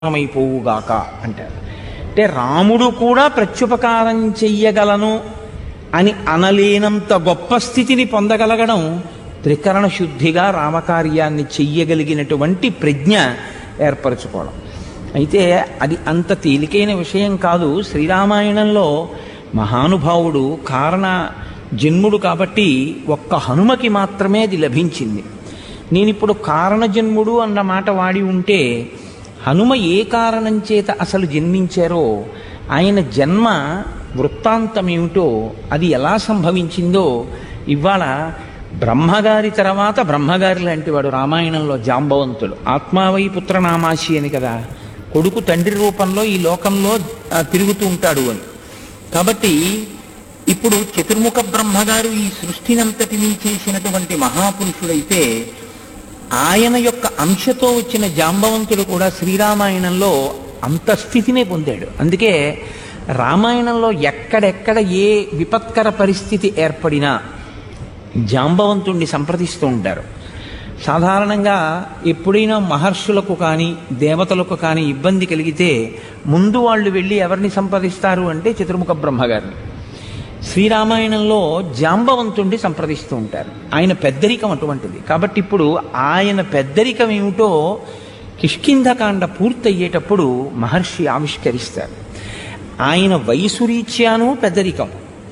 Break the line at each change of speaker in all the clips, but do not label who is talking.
అయిపోవుగాక అంటారు అంటే రాముడు కూడా ప్రత్యుపకారం చెయ్యగలను అని అనలేనంత గొప్ప స్థితిని పొందగలగడం త్రికరణ శుద్ధిగా రామకార్యాన్ని చెయ్యగలిగినటువంటి ప్రజ్ఞ ఏర్పరచుకోవడం అయితే అది అంత తేలికైన విషయం కాదు శ్రీరామాయణంలో మహానుభావుడు కారణ జన్ముడు కాబట్టి ఒక్క హనుమకి మాత్రమే అది లభించింది నేను ఇప్పుడు కారణజన్ముడు అన్న మాట వాడి ఉంటే హనుమ ఏ కారణం చేత అసలు జన్మించారో ఆయన జన్మ వృత్తాంతం ఏమిటో అది ఎలా సంభవించిందో ఇవాళ బ్రహ్మగారి తర్వాత బ్రహ్మగారి లాంటి వాడు రామాయణంలో జాంబవంతుడు ఆత్మావై పుత్రనామాసి అని కదా కొడుకు తండ్రి రూపంలో ఈ లోకంలో ఆ, తిరుగుతూ ఉంటాడు అని కాబట్టి ఇప్పుడు చతుర్ముఖ బ్రహ్మగారు ఈ సృష్టినంతటినీ చేసినటువంటి మహాపురుషుడైతే ఆయన యొక్క అంశతో వచ్చిన జాంబవంతుడు కూడా శ్రీరామాయణంలో అంత స్థితినే పొందాడు అందుకే రామాయణంలో ఎక్కడెక్కడ ఏ విపత్కర పరిస్థితి ఏర్పడినా జాంబవంతుణ్ణి సంప్రదిస్తూ ఉంటారు సాధారణంగా ఎప్పుడైనా మహర్షులకు కానీ దేవతలకు కానీ ఇబ్బంది కలిగితే ముందు వాళ్ళు వెళ్ళి ఎవరిని సంప్రదిస్తారు అంటే చతుర్ముఖ బ్రహ్మగారిని శ్రీరామాయణంలో జాంబవంతుణ్ణి సంప్రదిస్తూ ఉంటారు ఆయన పెద్దరికం అటువంటిది కాబట్టి ఇప్పుడు ఆయన పెద్దరికం ఏమిటో కిష్కింధకాండ పూర్తయ్యేటప్పుడు మహర్షి ఆవిష్కరిస్తారు ఆయన వయసు రీత్యాను పెద్దరికం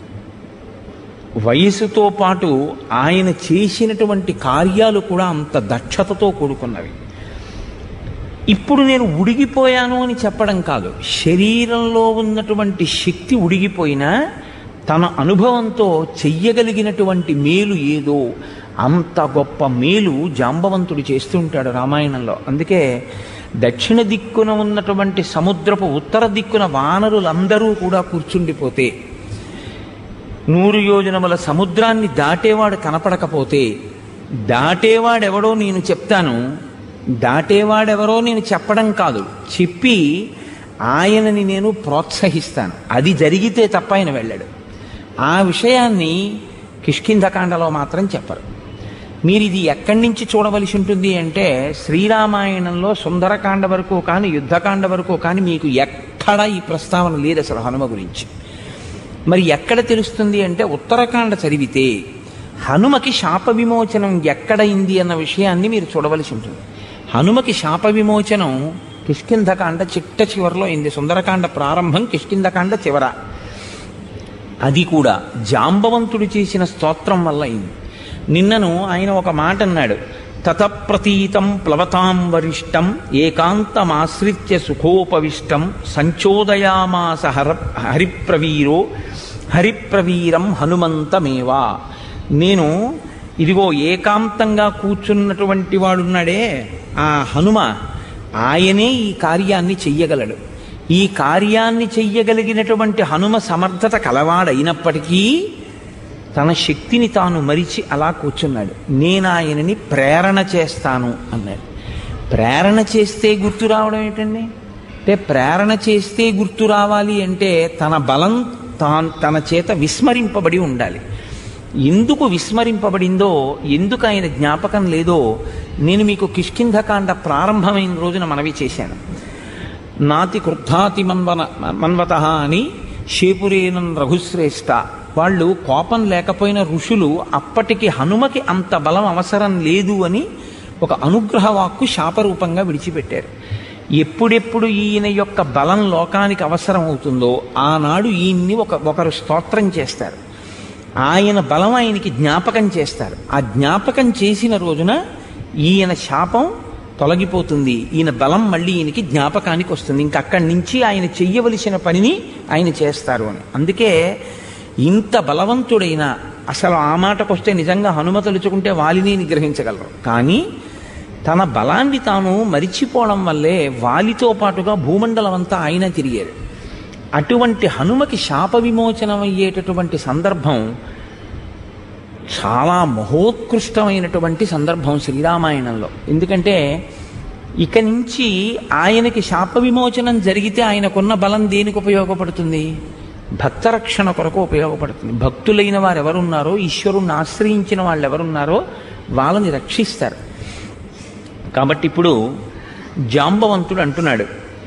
వయసుతో పాటు ఆయన చేసినటువంటి కార్యాలు కూడా అంత దక్షతతో కూడుకున్నవి ఇప్పుడు నేను ఉడిగిపోయాను అని చెప్పడం కాదు శరీరంలో ఉన్నటువంటి శక్తి ఉడిగిపోయినా తన అనుభవంతో చెయ్యగలిగినటువంటి మేలు ఏదో అంత గొప్ప మేలు జాంబవంతుడు చేస్తూ ఉంటాడు రామాయణంలో అందుకే దక్షిణ దిక్కున ఉన్నటువంటి సముద్రపు ఉత్తర దిక్కున వానరులందరూ కూడా కూర్చుండిపోతే నూరు యోజనముల సముద్రాన్ని దాటేవాడు కనపడకపోతే దాటేవాడెవడో నేను చెప్తాను దాటేవాడెవరో నేను చెప్పడం కాదు చెప్పి ఆయనని నేను ప్రోత్సహిస్తాను అది జరిగితే తప్ప ఆయన వెళ్ళాడు ఆ విషయాన్ని కిష్కింధకాండలో మాత్రం చెప్పరు మీరు ఇది ఎక్కడి నుంచి చూడవలసి ఉంటుంది అంటే శ్రీరామాయణంలో సుందరకాండ వరకు కానీ యుద్ధకాండ వరకు కానీ మీకు ఎక్కడా ఈ ప్రస్తావన లేదు అసలు హనుమ గురించి మరి ఎక్కడ తెలుస్తుంది అంటే ఉత్తరాఖండ చదివితే హనుమకి శాప విమోచనం ఎక్కడైంది అన్న విషయాన్ని మీరు చూడవలసి ఉంటుంది హనుమకి శాప విమోచనం కిష్కింధకాండ చిట్ట చివరిలో అయింది సుందరకాండ ప్రారంభం కిష్కింధకాండ చివర అది కూడా జాంబవంతుడు చేసిన స్తోత్రం వల్ల అయింది నిన్నను ఆయన ఒక మాట అన్నాడు తతప్రతీతం ప్లవతాం వరిష్టం ఏకాంతమాశ్రిత్య సుఖోపవిష్టం సంచోదయామాస హర హరిప్రవీరో హరిప్రవీరం హనుమంతమేవా నేను ఇదిగో ఏకాంతంగా కూర్చున్నటువంటి వాడున్నాడే ఆ హనుమ ఆయనే ఈ కార్యాన్ని చెయ్యగలడు ఈ కార్యాన్ని చెయ్యగలిగినటువంటి హనుమ సమర్థత కలవాడైనప్పటికీ తన శక్తిని తాను మరిచి అలా కూర్చున్నాడు నేను ఆయనని ప్రేరణ చేస్తాను అన్నాడు ప్రేరణ చేస్తే గుర్తు రావడం ఏంటండి అంటే ప్రేరణ చేస్తే గుర్తు రావాలి అంటే తన బలం తాన్ తన చేత విస్మరింపబడి ఉండాలి ఎందుకు విస్మరింపబడిందో ఎందుకు ఆయన జ్ఞాపకం లేదో నేను మీకు కిష్కింధకాండ ప్రారంభమైన రోజున మనవి చేశాను నాతి క్రుద్ధాతి మన్వన మన్వత అని శేపురేనం రఘుశ్రేష్ఠ వాళ్ళు కోపం లేకపోయిన ఋషులు అప్పటికి హనుమకి అంత బలం అవసరం లేదు అని ఒక అనుగ్రహ వాక్కు శాపరూపంగా విడిచిపెట్టారు ఎప్పుడెప్పుడు ఈయన యొక్క బలం లోకానికి అవసరం అవుతుందో ఆనాడు ఈయన్ని ఒక ఒకరు స్తోత్రం చేస్తారు ఆయన బలం ఆయనకి జ్ఞాపకం చేస్తారు ఆ జ్ఞాపకం చేసిన రోజున ఈయన శాపం తొలగిపోతుంది ఈయన బలం మళ్ళీ ఈయనకి జ్ఞాపకానికి వస్తుంది ఇంక అక్కడి నుంచి ఆయన చెయ్యవలసిన పనిని ఆయన చేస్తారు అని అందుకే ఇంత బలవంతుడైన అసలు ఆ మాటకొస్తే నిజంగా హనుమ తలుచుకుంటే వాలిని నిగ్రహించగలరు కానీ తన బలాన్ని తాను మరిచిపోవడం వల్లే వాలితో పాటుగా భూమండలం అంతా ఆయన తిరిగారు అటువంటి హనుమకి శాప విమోచనం అయ్యేటటువంటి సందర్భం చాలా మహోత్కృష్టమైనటువంటి సందర్భం శ్రీరామాయణంలో ఎందుకంటే ఇక నుంచి ఆయనకి శాప విమోచనం జరిగితే ఆయనకున్న బలం దేనికి ఉపయోగపడుతుంది భక్తరక్షణ కొరకు ఉపయోగపడుతుంది భక్తులైన వారు ఎవరున్నారో ఈశ్వరుణ్ణి ఆశ్రయించిన వాళ్ళు ఎవరున్నారో వాళ్ళని రక్షిస్తారు కాబట్టి ఇప్పుడు జాంబవంతుడు అంటున్నాడు